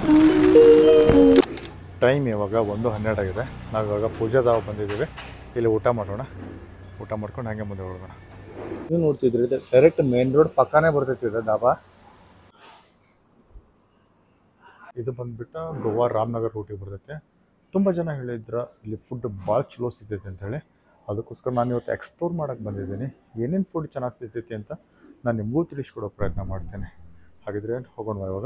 time ಇವಾಗ ಒಂದು ಹನ್ನೆರಡು ಆಗಿದೆ ನಾವು ಇವಾಗ ಪೂಜಾದಾವ ಬಂದಿದ್ದೀವಿ ಇಲ್ಲಿ ಊಟ ಮಾಡೋಣ ಊಟ ಮಾಡ್ಕೊಂಡು ಹಾಗೆ ಮುಂದೆ ಹೋಗೋಣ ನೀವು ನೋಡ್ತಿದ್ರಿ ಇದು ಡೈರೆಕ್ಟ್ ಮೇನ್ ರೋಡ್ ಪಕ್ಕನೇ ಬರ್ತೈತಿ ಇದು ದಾಬಾ ಇದು ಬಂದ್ಬಿಟ್ಟು ಗೋವಾ ರಾಮನಗರ್ ರೂಟಿಗೆ ಬರ್ತೈತೆ ತುಂಬ ಜನ ಹೇಳಿದ್ರ ಇಲ್ಲಿ ಫುಡ್ ಭಾಳ ಚಲೋ ಸಿಗ್ತೈತೆ ಅಂತ ಹೇಳಿ ಅದಕ್ಕೋಸ್ಕರ ನಾನು ಇವತ್ತು ಎಕ್ಸ್ಪ್ಲೋರ್ ಮಾಡೋಕ್ಕೆ ಬಂದಿದ್ದೀನಿ ಏನೇನು ಫುಡ್ ಚೆನ್ನಾಗಿ ಸಿಗ್ತೈತಿ ಅಂತ ನಾನು ನಿಮಗೂ ತಿಳಿಸ್ಕೊಡೋ ಪ್ರಯತ್ನ ಮಾಡ್ತೇನೆ ಹಾಗಿದ್ರೆ ಹೋಗೋಣ ಇವಾಗ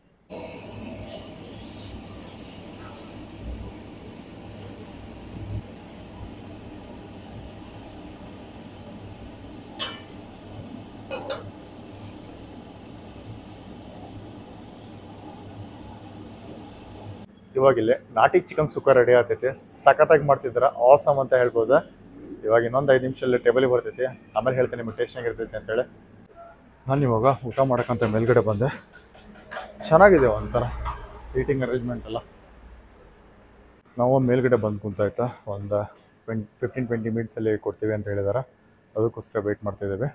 ಇವಾಗ ಇಲ್ಲೇ ನಾಟಿ ಚಿಕನ್ ಸುಕ್ಕ ರೆಡಿ ಆಗ್ತೈತಿ ಸಖತ್ತಾಗಿ ಮಾಡ್ತಿದ್ರ ಆಸಮ್ ಅಂತ ಹೇಳ್ಬೋದು ಇವಾಗ ಇನ್ನೊಂದು ಐದು ನಿಮಿಷದಲ್ಲಿ ಟೇಬಲಿಗೆ ಬರ್ತೈತಿ ಆಮೇಲೆ ಹೇಳ್ತೀನಿ ನಿಮಗೆ ಟೇಸ್ಟ್ ಹೆಂಗಿರ್ತೈತಿ ಅಂತೇಳಿ ನಾನು ಇವಾಗ ಊಟ ಮಾಡೋಕ್ಕಂತ ಮೇಲ್ಗಡೆ ಬಂದೆ ಚೆನ್ನಾಗಿದೆ ಒಂಥರ ಸೀಟಿಂಗ್ ಅರೇಂಜ್ಮೆಂಟ್ ಎಲ್ಲ ನಾವು ಮೇಲ್ಗಡೆ ಬಂದು ಕುಂತಾಯ್ತಾ ಒಂದು ಟ್ವೆಂಟಿ ಫಿಫ್ಟೀನ್ ಟ್ವೆಂಟಿ ಮಿನಿಟ್ಸಲ್ಲಿ ಕೊಡ್ತೀವಿ ಅಂತ ಹೇಳಿದಾರೆ ಅದಕ್ಕೋಸ್ಕರ ವೆಯ್ಟ್ ಮಾಡ್ತಿದ್ದೀವಿ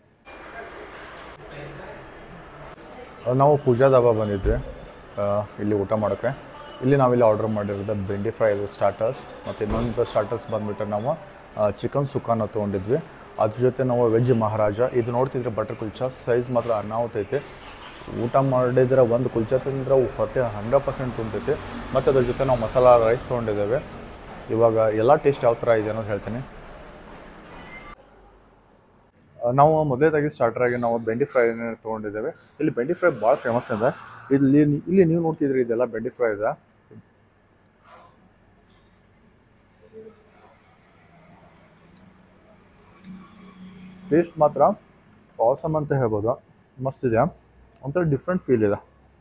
ನಾವು ಪೂಜಾ ದಾಬಾ ಬಂದಿದ್ವಿ ಆ, ಇಲ್ಲಿ ಊಟ ಮಾಡೋಕ್ಕೆ ಇಲ್ಲಿ ನಾವಿಲ್ಲಿ ಆರ್ಡರ್ ಮಾಡಿರೋದು ಬೆಂಡಿ ಫ್ರೈ ಇದೆ ಸ್ಟಾರ್ಟರ್ಸ್ ಮತ್ತು ಇನ್ನೊಂದು ಸ್ಟಾರ್ಟರ್ಸ್ ಬಂದುಬಿಟ್ಟು ನಾವು ಚಿಕನ್ ಸುಕ್ಕಾನ ತೊಗೊಂಡಿದ್ವಿ ಅದ್ರ ಜೊತೆ ನಾವು ವೆಜ್ ಮಹಾರಾಜ ಇದು ನೋಡ್ತಿದ್ರೆ ಬಟರ್ ಕುಲ್ಚಾ ಸೈಜ್ ಮಾತ್ರ ಅನಾಹುತ ಐತೆ ಊಟ ಮಾಡಿದ್ರೆ ಒಂದು ಕುಲ್ಚಾ ತಿಂದ್ರೆ ಹೊಟ್ಟೆ ಹಂಡ್ರೆಡ್ ಪರ್ಸೆಂಟ್ ತುಂಬತೈತಿ ಮತ್ತು ಅದ್ರ ಜೊತೆ ನಾವು ಮಸಾಲ ರೈಸ್ ತೊಗೊಂಡಿದ್ದೇವೆ ಇವಾಗ ಎಲ್ಲ ಟೇಸ್ಟ್ ಯಾವ ಥರ ಇದೆ ಅನ್ನೋದು ಹೇಳ್ತೀನಿ ಆ, ನಾವು ಮೊದಲೇದಾಗಿ ಸ್ಟಾರ್ಟರ್ ಆಗಿ ನಾವು ಬೆಂಡಿ ಫ್ರೈ ತೊಗೊಂಡಿದ್ದೇವೆ ಇಲ್ಲಿ ಬೆಂಡಿ ಫ್ರೈ ಭಾಳ ಫೇಮಸ್ ಇದೆ ಇಲ್ಲಿ ಇಲ್ಲಿ ನೀವು ನೋಡ್ತಿದ್ರಿ ಇದೆಲ್ಲ ಬೆಂಡಿ ಫ್ರೈ ಇದೆ ಟೇಸ್ಟ್ ಮಾತ್ರ ಆಸಮ್ ಅಂತ ಹೇಳ್ಬೋದು ಮಸ್ತ್ ಇದೆ ಒಂಥರ ಡಿಫ್ರೆಂಟ್ ಫೀಲ್ ಇದೆ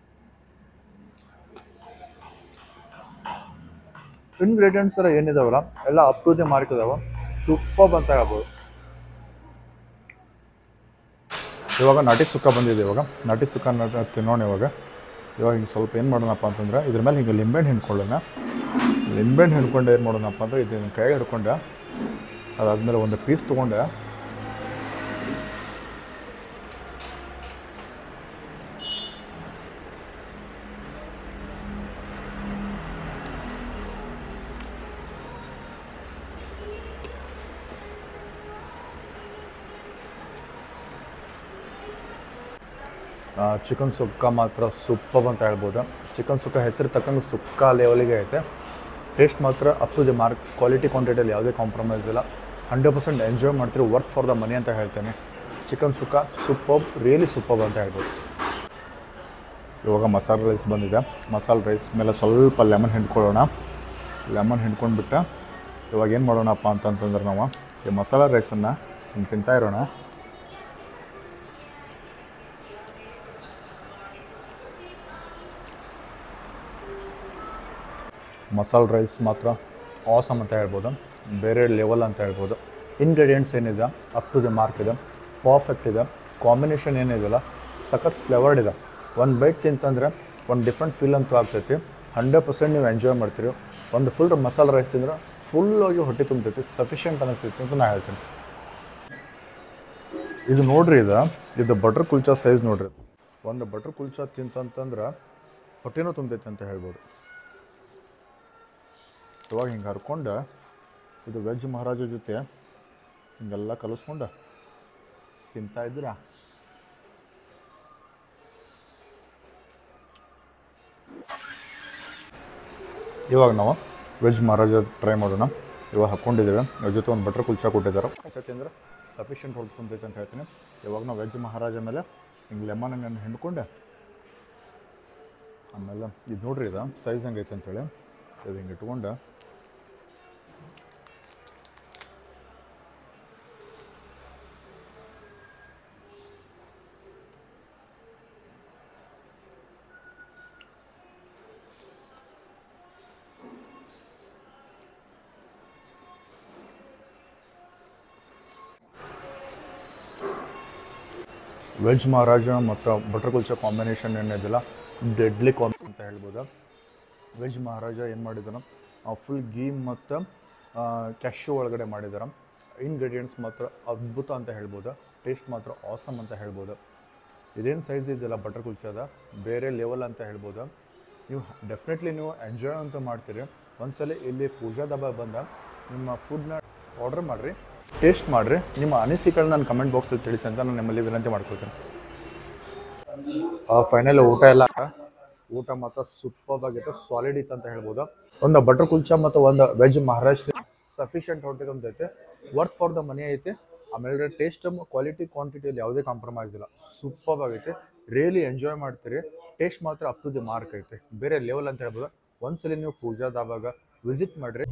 ಇಂಗ್ರೀಡಿಯೆಂಟ್ಸ್ ಎಲ್ಲ ಏನಿದಾವಲ್ಲ ಎಲ್ಲ ಅಪ್ ಟು ದಿ ಮಾರ್ಕ್ ಇದಾವ ಸೂಪರ್ ಅಂತ ಹೇಳ್ಬೋದು ಇವಾಗ ನಾಟಿ ಸುಕ್ಕ ಬಂದಿದೆ ಇವಾಗ ನಾಟಿ ಸುಕ್ಕ ತಿನ್ನೋಣ ಇವಾಗ ಇವಾಗ ಹಿಂಗೆ ಸ್ವಲ್ಪ ಏನು ಮಾಡೋಣಪ್ಪ ಅಂತಂದ್ರೆ ಇದ್ರ ಮೇಲೆ ಹಿಂಗೆ ಲಿಂಬೆಹಣ್ಣು ಹಿಂಡ್ಕೊಳ್ಳೋಣ ಲಿಂಬೆಹಣ್ಣು ಹಿಂಡ್ಕೊಂಡು ಏನು ಮಾಡೋಣಪ್ಪ ಅಂದ್ರೆ ಇದನ್ನ ಕೈ ಹಿಡ್ಕೊಂಡೆ ಅದಾದ್ಮೇಲೆ ಒಂದು ಪೀಸ್ ತೊಗೊಂಡೆ ಚಿಕನ್ ಸುಕ್ಕ ಮಾತ್ರ ಸೂಪರ್ ಅಂತ ಹೇಳ್ಬೋದು ಚಿಕನ್ ಸುಕ್ಕ ಹೆಸರು ತಕ್ಕಂಗೆ ಸುಕ್ಕ ಲೆವೆಲಿಗೆ ಐತೆ ಟೇಸ್ಟ್ ಮಾತ್ರ up to the mark quality ಕ್ವಾಂಟಿಟಿಯಲ್ಲಿ ಯಾವುದೇ ಕಾಂಪ್ರಮೈಸ್ ಇಲ್ಲ ಹಂಡ್ರೆಡ್ ಪರ್ಸೆಂಟ್ ಎಂಜಾಯ್ ಮಾಡ್ತೀರಿ ವರ್ಕ್ ಫಾರ್ ದ ಮನಿ ಅಂತ ಹೇಳ್ತೇನೆ chicken sukka super really super ಅಂತ ಹೇಳ್ಬೋದು ಇವಾಗ ಮಸಾಲೆ ರೈಸ್ ಬಂದಿದೆ ಮಸಾಲೆ ರೈಸ್ ಮೇಲೆ ಸ್ವಲ್ಪ ಲೆಮನ್ ಹಿಂಡ್ಕೊಳ್ಳೋಣ ಲೆಮನ್ ಹಿಂಡ್ಕೊಂಡ್ಬಿಟ್ಟು ಇವಾಗ ಏನು ಮಾಡೋಣಪ್ಪ ಅಂತಂತಂದ್ರೆ ನಾವು ಈ ಮಸಾಲೆ ರೈಸನ್ನು ಹಿಂಗೆ ತಿಂತಾ ಇರೋಣ ಮಸಾಲೆ ರೈಸ್ ಮಾತ್ರ ಆಸಮ್ ಅಂತ ಹೇಳ್ಬೋದು ಬೇರೆ ಲೆವೆಲ್ ಅಂತ ಹೇಳ್ಬೋದು ಇಂಗ್ರೀಡಿಯೆಂಟ್ಸ್ ಏನಿದೆ ಅಪ್ ಟು ದಿ ಮಾರ್ಕ್ ಇದೆ ಪರ್ಫೆಕ್ಟ್ ಇದೆ ಕಾಂಬಿನೇಷನ್ ಏನಿದೆಯಲ್ಲ ಸಖತ್ ಫ್ಲೇವರ್ಡ್ ಇದೆ ಒಂದು ಬೈಟ್ ತಿಂತಂದ್ರೆ ಒಂದು ಡಿಫ್ರೆಂಟ್ ಫೀಲ್ ಅಂತೂ ಆಗ್ತೈತಿ ಹಂಡ್ರೆಡ್ ಪರ್ಸೆಂಟ್ ನೀವು ಎಂಜಾಯ್ ಮಾಡ್ತೀರಿ ಒಂದು ಫುಲ್ ಮಸಾಲೆ ರೈಸ್ ತಿಂದ್ರೆ ಫುಲ್ಲಾಗಿ ಹೊಟ್ಟೆ ತುಂಬತೈತಿ ಸಫಿಷಿಯೆಂಟ್ ಅನಿಸ್ತೈತಿ ಅಂತ ನಾ ಹೇಳ್ತೀನಿ ಇದು ನೋಡ್ರಿ ಇದು ಇದು ಬಟರ್ ಕುಲ್ಚಾ ಸೈಜ್ ನೋಡ್ರಿ ಒಂದು ಬಟರ್ ಕುಲ್ಚಾ ತಿಂತಂತಂದ್ರೆ ಹೊಟ್ಟೆನೂ ತುಂಬತೈತಿ ಅಂತ ಹೇಳ್ಬೋದು ಇವಾಗ ಹಿಂಗೆ ಹರ್ಕೊಂಡು ಇದು ವೆಜ್ ಮಹಾರಾಜ ಜೊತೆ ಹಿಂಗೆಲ್ಲ ಕಲಿಸ್ಕೊಂಡು ತಿಂತಾ ಇದ್ದೀರಾ ಇವಾಗ ನಾವು ವೆಜ್ ಮಹಾರಾಜ ಟ್ರೈ ಮಾಡೋಣ ಇವಾಗ ಹಾಕ್ಕೊಂಡಿದ್ದೇವೆ ಅದ್ರ ಜೊತೆ ಒಂದು ಬಟರ್ ಕುಲ್ಚಾ ಕೊಟ್ಟಿದ್ದಾರೆ ಕುಲ್ಚಾ ತಿಂದ್ರೆ ಸಫಿಷಿಯೆಂಟ್ ಹೊಡ್ಕೊಂತೈತೆ ಅಂತ ಹೇಳ್ತೀನಿ ಇವಾಗ ನಾವು ವೆಜ್ ಮಹಾರಾಜ ಮೇಲೆ ಹಿಂಗೆ ಲೆಮನ್ ಹಂಗೆ ಹಿಂಡ್ಕೊಂಡೆ ಆಮೇಲೆ ಇದು ನೋಡ್ರಿ ಇದು ಸೈಜ್ ಹೆಂಗೈತೆ ಅಂತೇಳಿ ಇದು ಹಿಂಗೆ ಇಟ್ಕೊಂಡು ವೆಜ್ ಮಹಾರಾಜ ಮತ್ತು ಬಟರ್ ಕುಲ್ಚಾ ಕಾಂಬಿನೇಷನ್ ಏನಿದೆಯಲ್ಲ ಡೆಡ್ಲಿ ಕಾಂಬ್ ಅಂತ ಹೇಳ್ಬೋದು ವೆಜ್ ಮಹಾರಾಜ ಏನು ಮಾಡಿದಾರೆ ಫುಲ್ ಗೀ ಮತ್ತು ಕ್ಯಾಶ್ಯೂ ಒಳಗಡೆ ಮಾಡಿದ್ದಾರೆ ಇಂಗ್ರೀಡಿಯೆಂಟ್ಸ್ ಮಾತ್ರ ಅದ್ಭುತ ಅಂತ ಹೇಳ್ಬೋದು ಟೇಸ್ಟ್ ಮಾತ್ರ ಆಸಮ್ ಅಂತ ಹೇಳ್ಬೋದು ಇದೇನು ಸೈಜ್ ಇದೆಯಲ್ಲ ಬಟರ್ ಕುಲ್ಚಾದ ಬೇರೆ ಲೆವೆಲ್ ಅಂತ ಹೇಳ್ಬೋದು ನೀವು ಡೆಫಿನೆಟ್ಲಿ ನೀವು ಎಂಜಾಯ್ ಅಂತ ಮಾಡ್ತೀರಿ ಒಂದ್ಸಲ ಇಲ್ಲಿ ಪೂಜಾ ದಬಾ ಬಂದ ನಿಮ್ಮ ಫುಡ್ನ ಆರ್ಡರ್ ಮಾಡಿರಿ ಟೇಸ್ಟ್ ಮಾಡಿರಿ ನಿಮ್ಮ ಅನಿಸಿಕೆಗಳನ್ನ ನಾನು ಕಮೆಂಟ್ ಬಾಕ್ಸಲ್ಲಿ ತಿಳಿಸಿ ಅಂತ ನಾನು ನಿಮ್ಮಲ್ಲಿ ವಿನಂತಿ ಮಾಡ್ಕೊಳ್ತೇನೆ ಫೈನಲ್ ಊಟ ಎಲ್ಲ ಊಟ ಮಾತ್ರ ಸೂಪರ್ ಆಗೈತೆ ಸಾಲಿಡ್ ಇತ್ತು ಅಂತ ಹೇಳ್ಬೋದು ಒಂದು ಬಟರ್ ಕುಲ್ಚಾ ಮತ್ತು ಒಂದು ವೆಜ್ ಮಹಾರಾಷ್ಟ್ರ ಸಫಿಷಿಯಂಟ್ ಹೊಟ್ಟೆ ಐತೆ ವರ್ತ್ ಫಾರ್ ದ ಮನಿ ಐತೆ ಆಮೇಲೆ ಟೇಸ್ಟ್ ಕ್ವಾಲಿಟಿ ಕ್ವಾಂಟಿಟಿಯಲ್ಲಿ ಯಾವುದೇ ಕಾಂಪ್ರಮೈಸ್ ಇಲ್ಲ ಸೂಪರ್ ಆಗೈತೆ ರಿಯಲಿ ಎಂಜಾಯ್ ಮಾಡ್ತೀರಿ ಟೇಸ್ಟ್ ಮಾತ್ರ ಅಪ್ ಟು ದಿ ಮಾರ್ಕ್ ಐತೆ ಬೇರೆ ಲೆವೆಲ್ ಅಂತ ಹೇಳ್ಬೋದು ಒಂದ್ಸಲಿ ನೀವು ಪೂಜಾದಾವಾಗ ವಿಸಿಟ್ ಮಾಡಿರಿ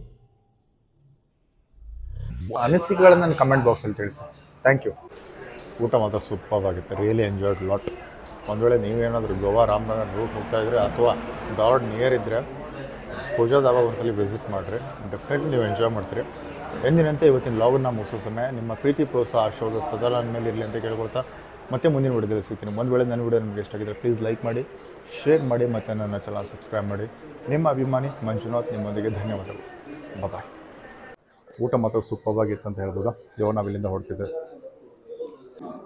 ಅನಿಸಿಕೆಗಳನ್ನ ನನ್ನ ಕಮೆಂಟ್ ಬಾಕ್ಸಲ್ಲಿ ತಿಳಿಸಿ ಥ್ಯಾಂಕ್ ಯು ಊಟ ಮಾತ್ರ ಸೂಪರ್ ಆಗಿತ್ತು ರಿಯಲಿ ಎಂಜಾಯ್ಡ್ ಲಾಟ್ ಒಂದು ವೇಳೆ ನೀವೇನಾದರೂ ಗೋವಾ ರಾಮನಗರ ರೂಟ್ ಹೋಗ್ತಾ ಇದ್ರೆ ಅಥವಾ ಧಾರವಾಡ ನಿಯರ್ ಇದ್ದರೆ ಪೂಜಾದಾಗ ಒಂದ್ಸಲಿ ವಿಸಿಟ್ ಮಾಡಿರಿ ಡೆಫಿನೆಟ್ಲಿ ನೀವು ಎಂಜಾಯ್ ಮಾಡ್ತೀರಿ ಎಂದಿನಂತೆ ಇವತ್ತಿನ ಲಾಗನ್ನ ಮುಗಿಸೋ ಸಮಯ ನಿಮ್ಮ ಪ್ರೀತಿ ಪ್ರೋತ್ಸಾಹ ಆಶೀರ್ವಾದ ಸದಾ ನನ್ನ ಮೇಲೆ ಇರಲಿ ಅಂತ ಕೇಳ್ಕೊಳ್ತಾ ಮತ್ತೆ ಮುಂದಿನ ವಿಡಿಯೋದಲ್ಲಿ ಸಿಗ್ತೀನಿ ಒಂದು ವೇಳೆ ನನ್ನ ವಿಡಿಯೋ ನಿಮಗೆ ಇಷ್ಟ ಆಗಿದ್ರೆ ಪ್ಲೀಸ್ ಲೈಕ್ ಮಾಡಿ ಶೇರ್ ಮಾಡಿ ಮತ್ತು ನನ್ನ ಚಾನಲ್ ಸಬ್ಸ್ಕ್ರೈಬ್ ಮಾಡಿ ನಿಮ್ಮ ಅಭಿಮಾನಿ ಮಂಜುನಾಥ್ ನಿಮ್ಮೊಂದಿಗೆ ಧನ್ಯವಾದಗಳು ಬಾಯ್ ಊಟ ಮಾತ್ರ ಸೂಪರ್ ಆಗಿತ್ತು ಅಂತ ಹೇಳ್ಬೋದು ದೇವ ನಾವಿಲ್ಲಿಂದ ಹೊರಡ್ತಿದ್ದೆ